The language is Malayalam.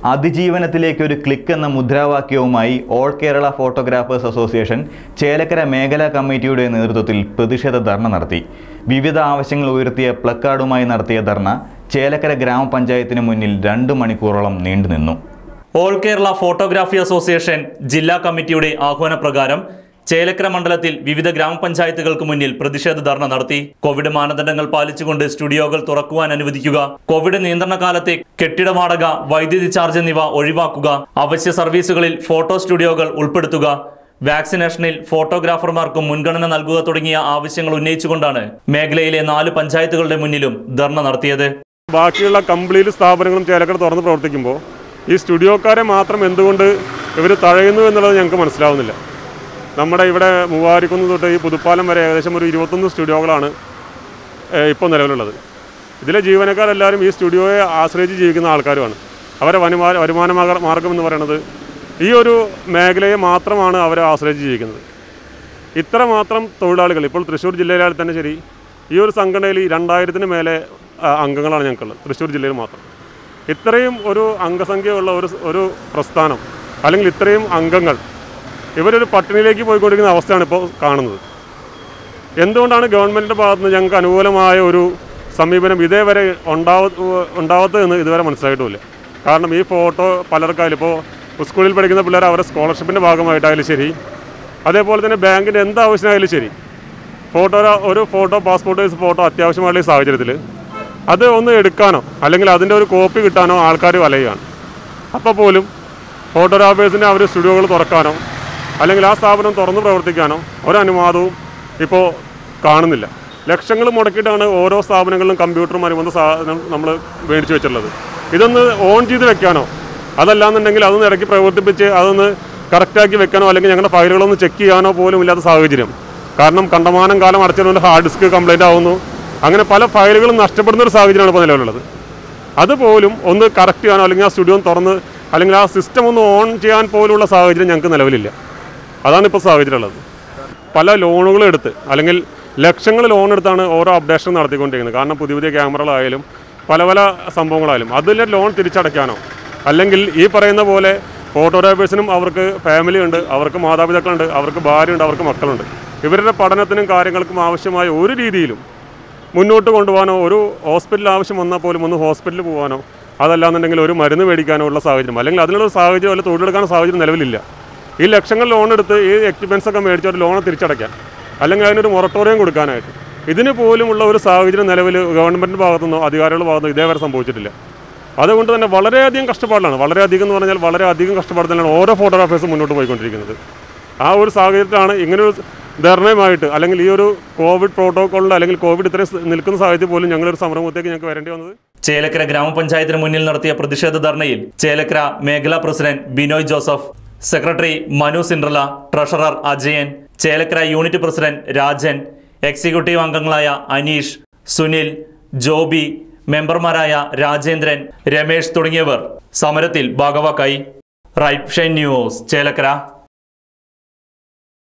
അതിജീവനത്തിലേക്ക് ഒരു ക്ലിക്ക് എന്ന മുദ്രാവാക്യവുമായി all Kerala photographers association Chelakkara മേഖലാ കമ്മിറ്റിയുടെ നേതൃത്വത്തിൽ പ്രതിഷേധ ധർണ നടത്തി വിവിധ ആവശ്യങ്ങൾ ഉയർത്തിയ പ്ലക്കാർഡുമായി നടത്തിയ ധർണ ചേലക്കര ഗ്രാമപഞ്ചായത്തിന് മുന്നിൽ രണ്ട് മണിക്കൂറോളം നീണ്ടുനിന്നു ഓൾ കേരള ഫോട്ടോഗ്രാഫി അസോസിയേഷൻ ജില്ലാ കമ്മിറ്റിയുടെ ആഹ്വാനപ്രകാരം ചേലക്കര മണ്ഡലത്തിൽ വിവിധ ഗ്രാമപഞ്ചായത്തുകൾക്ക് മുന്നിൽ പ്രതിഷേധ ധർണ നടത്തി കോവിഡ് മാനദണ്ഡങ്ങൾ പാലിച്ചുകൊണ്ട് സ്റ്റുഡിയോകൾ തുറക്കുവാൻ അനുവദിക്കുക കോവിഡ് നിയന്ത്രണ കാലത്തെ കെട്ടിട വാടക വൈദ്യുതി ചാർജ് എന്നിവ ഒഴിവാക്കുക അവശ്യ സർവീസുകളിൽ ഫോട്ടോ സ്റ്റുഡിയോകൾ ഉൾപ്പെടുത്തുക വാക്സിനേഷനിൽ ഫോട്ടോഗ്രാഫർമാർക്കും മുൻഗണന നൽകുക തുടങ്ങിയ ആവശ്യങ്ങൾ ഉന്നയിച്ചുകൊണ്ടാണ് മേഖലയിലെ നാല് പഞ്ചായത്തുകളുടെ മുന്നിലും ധർണ നടത്തിയത് ബാക്കിയുള്ള കംപ്ലീറ്റ് സ്ഥാപനങ്ങളും ചേലക്കര തുറന്ന് പ്രവർത്തിക്കുമ്പോൾ ഈ സ്റ്റുഡിയോക്കാരെ മാത്രം എന്തുകൊണ്ട് ഇവർ തഴയുന്നു എന്നുള്ളത് ഞങ്ങൾക്ക് മനസ്സിലാവുന്നില്ല നമ്മുടെ ഇവിടെ മൂവാരിക്കുന്ന് തൊട്ട് ഈ പുതുപ്പാലം വരെ ഏകദേശം ഒരു ഇരുപത്തൊന്ന് സ്റ്റുഡിയോകളാണ് ഇപ്പോൾ നിലവിലുള്ളത് ഇതിലെ ജീവനക്കാരെല്ലാവരും ഈ സ്റ്റുഡിയോയെ ആശ്രയിച്ച് ജീവിക്കുന്ന ആൾക്കാരുമാണ് അവരെ വരുമാന വരുമാന മാർഗ- മാർഗം എന്ന് പറയുന്നത് ഈ ഒരു മേഖലയെ മാത്രമാണ് അവരെ ആശ്രയിച്ച് ജീവിക്കുന്നത് ഇത്ര മാത്രം തൊഴിലാളികൾ ഇപ്പോൾ തൃശ്ശൂർ ജില്ലയിലാൽ തന്നെ ശരി ഈ ഒരു സംഘടനയിൽ ഈ രണ്ടായിരത്തിന് മേലെ ആ, അംഗങ്ങളാണ് ഞങ്ങൾക്കുള്ളത് തൃശ്ശൂർ ജില്ലയിൽ മാത്രം ഇത്രയും ഒരു അംഗസംഖ്യയുള്ള ഒരു ഒരു പ്രസ്ഥാനം അല്ലെങ്കിൽ ഇത്രയും അംഗങ്ങൾ ഇവരൊരു പട്ടിണിയിലേക്ക് പോയിക്കൊണ്ടിരിക്കുന്ന അവസ്ഥയാണ് ഇപ്പോൾ കാണുന്നത് എന്തുകൊണ്ടാണ് ഗവൺമെൻറ്റിൻ്റെ ഭാഗത്ത് നിന്ന് ഞങ്ങൾക്ക് അനുകൂലമായ ഒരു സമീപനം ഇതേവരെ ഉണ്ടാവ ഉണ്ടാവാത്തതെന്ന് ഇതുവരെ മനസ്സിലായിട്ടുമില്ല കാരണം ഈ ഫോട്ടോ പലർക്കായാലും ഇപ്പോൾ സ്കൂളിൽ പഠിക്കുന്ന പിള്ളേർ അവരുടെ സ്കോളർഷിപ്പിൻ്റെ ഭാഗമായിട്ടായാലും ശരി അതേപോലെ തന്നെ ബാങ്കിൻ്റെ എന്ത് ആവശ്യമായാലും ശരി ഫോട്ടോ ഒരു ഫോട്ടോ പാസ്പോർട്ട് സൈസ് ഫോട്ടോ അത്യാവശ്യമായുള്ള ഈ സാഹചര്യത്തിൽ അത് ഒന്ന് എടുക്കാനോ അല്ലെങ്കിൽ അതിൻ്റെ ഒരു കോപ്പി കിട്ടാനോ ആൾക്കാർ വലയുകയാണ് അപ്പോൾ പോലും ഫോട്ടോഗ്രാഫേഴ്സിൻ്റെ അവർ സ്റ്റുഡിയോകൾ തുറക്കാനോ അല്ലെങ്കിൽ ആ സ്ഥാപനം തുറന്ന് പ്രവർത്തിക്കാനോ ഒരനുവാദവും ഇപ്പോൾ കാണുന്നില്ല ലക്ഷങ്ങൾ മുടക്കിയിട്ടാണ് ഓരോ സ്ഥാപനങ്ങളിലും കമ്പ്യൂട്ടറും അനുബന്ധ സാധനം നമ്മൾ മേടിച്ച് വെച്ചിട്ടുള്ളത് ഇതൊന്ന് ഓൺ ചെയ്ത് വെക്കാനോ അതല്ലാന്നുണ്ടെങ്കിൽ അതൊന്ന് ഇടയ്ക്ക് പ്രവർത്തിപ്പിച്ച് അതൊന്ന് കറക്റ്റാക്കി വെക്കാനോ അല്ലെങ്കിൽ ഞങ്ങളുടെ ഫയലുകളൊന്ന് ചെക്ക് ചെയ്യാനോ പോലും ഇല്ലാത്ത സാഹചര്യം കാരണം കണ്ടമാനം കാലം അടച്ചതുകൊണ്ട് ഹാർഡ് ഡിസ്ക് കംപ്ലൈൻ്റ് ആവുന്നു അങ്ങനെ പല ഫയലുകളും നഷ്ടപ്പെടുന്ന ഒരു സാഹചര്യമാണ് ഇപ്പോൾ നിലവിലുള്ളത് അതുപോലും ഒന്ന് കറക്റ്റ് ചെയ്യാനോ അല്ലെങ്കിൽ ആ സ്റ്റുഡിയോ ഒന്ന് തുറന്ന് അല്ലെങ്കിൽ ആ സിസ്റ്റം ഒന്ന് ഓൺ ചെയ്യാൻ പോലുള്ള സാഹചര്യം ഞങ്ങൾക്ക് നിലവിലില്ല അതാണ് ഇപ്പോൾ സാഹചര്യം ഉള്ളത് പല ലോണുകളും എടുത്ത് അല്ലെങ്കിൽ ലക്ഷങ്ങൾ ലോൺ എടുത്താണ് ഓരോ അപ്ഡേഷൻ നടത്തിക്കൊണ്ടിരിക്കുന്നത് കാരണം പുതിയ പുതിയ ക്യാമറകളായാലും പല പല സംഭവങ്ങളായാലും അതിലെ ലോൺ തിരിച്ചടയ്ക്കാനോ അല്ലെങ്കിൽ ഈ പറയുന്ന പോലെ ഫോട്ടോഗ്രാഫേഴ്സിനും അവർക്ക് ഫാമിലി ഉണ്ട് അവർക്ക് മാതാപിതാക്കളുണ്ട് അവർക്ക് ഭാര്യയുണ്ട് അവർക്ക് മക്കളുണ്ട് ഇവരുടെ പഠനത്തിനും കാര്യങ്ങൾക്കും ആവശ്യമായ ഒരു രീതിയിലും മുന്നോട്ട് കൊണ്ടുപോകാനോ ഒരു ഹോസ്പിറ്റൽ ആവശ്യം വന്നാൽ പോലും ഒന്ന് ഹോസ്പിറ്റലിൽ പോകാനോ അതല്ലാന്നുണ്ടെങ്കിൽ ഒരു മരുന്ന് മേടിക്കാനോ ഉള്ള സാഹചര്യം അല്ലെങ്കിൽ അതിനുള്ള സാഹചര്യം അല്ല തൊഴിലെടുക്കാനുള്ള സാഹചര്യം നിലവിലില്ല ഈ ലക്ഷങ്ങൾ ലോൺ എടുത്ത് ഈ എക്യുപ്മെൻസ് ഒക്കെ മേടിച്ച് ഒരു ലോൺ തിരിച്ചടയ്ക്കാൻ അല്ലെങ്കിൽ അതിനൊരു മൊറട്ടോറിയം കൊടുക്കാനായിട്ട് ഇതിന് പോലുമുള്ള ഒരു സാഹചര്യം നിലവിൽ ഗവൺമെൻറ് ഭാഗത്തുനിന്നോ അധികാരികളുടെ ഭാഗത്തുനിന്നോ ഇതേവരെ സംഭവിച്ചിട്ടില്ല അതുകൊണ്ട് തന്നെ വളരെയധികം കഷ്ടപ്പാടിലാണ് വളരെയധികം എന്ന് പറഞ്ഞാൽ വളരെയധികം കഷ്ടപ്പാട് തന്നെയാണ് ഓരോ ഫോട്ടോഗ്രാഫേഴ്സും മുന്നോട്ട് പോയിക്കൊണ്ടിരിക്കുന്നത് ആ ഒരു സാഹചര്യത്തിലാണ് ഇങ്ങനൊരു ധർണയുമായിട്ട് അല്ലെങ്കിൽ ഈ ഒരു കോവിഡ് പ്രോട്ടോക്കോളിൽ അല്ലെങ്കിൽ കോവിഡ് ഇത്രയും സ് നിൽക്കുന്ന സാഹചര്യത്തിൽ പോലും ഞങ്ങളൊരു സമരത്തേക്ക് ഞങ്ങൾക്ക് വരേണ്ടി വന്നത് ചേലക്കര ഗ്രാമപഞ്ചായത്തിന് മുന്നിൽ നടത്തിയ പ്രതിഷേധ ധർണയിൽ ചേലക്കര മേഖലാ പ്രസിഡന്റ് ബിനോയ് ജോസഫ് സെക്രട്ടറി മനു സിൻഡ്രല treasurer Ajayan Chelakkara unit president Rajan executive അംഗങ്ങളായ അനീഷ് സുനിൽ ജോബി മെമ്പർമാരായ രാജേന്ദ്രൻ രമേശ് തുടങ്ങിയവർ സമരത്തിൽ ഭാഗവാക്കായി റൈറ്റ് ഷൈൻ ന്യൂസ് ചേലക്കര